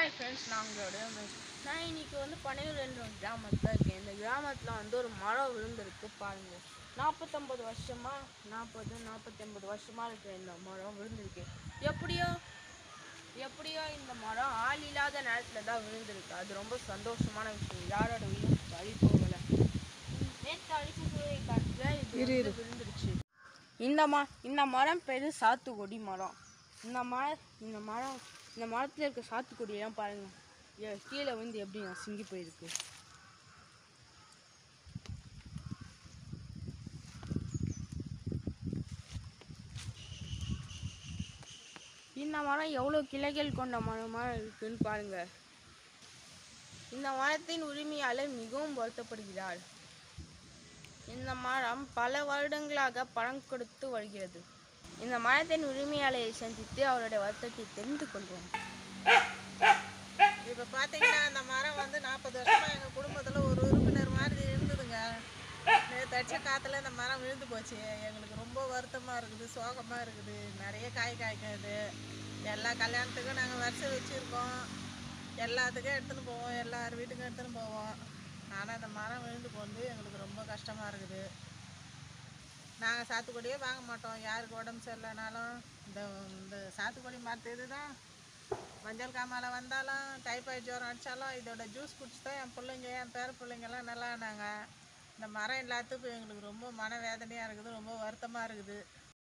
Hi friends நான் உங்களோட உமேஷ். நான் இன்னைக்கு வந்து பனையூர் என்ற ஒரு கிராமத்தில் இருக்கேன் இந்த கிராமத்தில் வந்து ஒரு மரம் விழுந்திருக்கு பாருங்க நாற்பத்தொம்பது வருஷமா நாற்பது நாற்பத்தொம்பது வருஷமா இருக்கிற இந்த மரம் விழுந்திருக்கு எப்படியோ எப்படியோ இந்த மரம் ஆள் இல்லாத நேரத்தில் தான் விழுந்திருக்கு அது ரொம்ப சந்தோஷமான விஷயம் யாரோட உயிரும் பறி போகலை நேற்று அடிச்ச சூரிய காற்றுல இது வந்து விழுந்துருச்சு இந்த ம இந்த மரம் பேர் சாத்துக்குடி மரம் இந்த மரம் இந்த மரம் இந்த மரத்தில் இருக்க சாத்துக்குடியெல்லாம் பாருங்க ஏ- கீழே வந்து எப்படி நசுங்கி போயிருக்கு இந்த மரம் எவ்வளோ கிளைகள் கொண்ட மரமாக இருக்குன்னு பாருங்க இந்த மரத்தின் உரிமையாளர் மிகவும் வருத்தப்படுகிறார் இந்த மரம் பல வருடங்களாக பழம் கொடுத்து வருகிறது இந்த மரத்தின் உரிமையாளரை சந்தித்து அவருடைய வருத்தத்தை தெரிந்து கொள்வோம் இப்போ பார்த்தீங்கன்னா அந்த மரம் வந்து நாற்பது வருஷமாக எங்கள் குடும்பத்தில் ஒரு உறுப்பினர் மாதிரி இருந்ததுங்க நேற்று அடிச்ச காற்றுல இந்த மரம் விழுந்து போச்சு எங்களுக்கு ரொம்ப வருத்தமாக இருக்குது சோகமாக இருக்குது நிறைய காய் காய்க்காது எல்லா கல்யாணத்துக்கும் நாங்கள் வரிசை வச்சுருக்கோம் எல்லாத்துக்கும் எடுத்துன்னு போவோம் எல்லார் வீட்டுக்கும் எடுத்துன்னு போவோம் ஆனால் இந்த மரம் விழுந்து போந்து எங்களுக்கு ரொம்ப கஷ்டமாக இருக்குது நாங்கள் சாத்துக்குடியே வாங்க மாட்டோம் யாருக்கு உடம்பு சரியில்லைனாலும் இந்த இந்த சாத்துக்குடி மரத்து இதுதான் மஞ்சள் காமால வந்தாலும் டைபாய்டு ஜுரம் அடித்தாலும் இதோட ஜூஸ் குடிச்சு தான் என் பிள்ளைங்க என் பேர பிள்ளைங்கெல்லாம் நல்லா ஆனாங்க இந்த மரம் இல்லாததுக்கு எங்களுக்கு ரொம்ப மன வேதனையாக இருக்குது ரொம்ப வருத்தமாக இருக்குது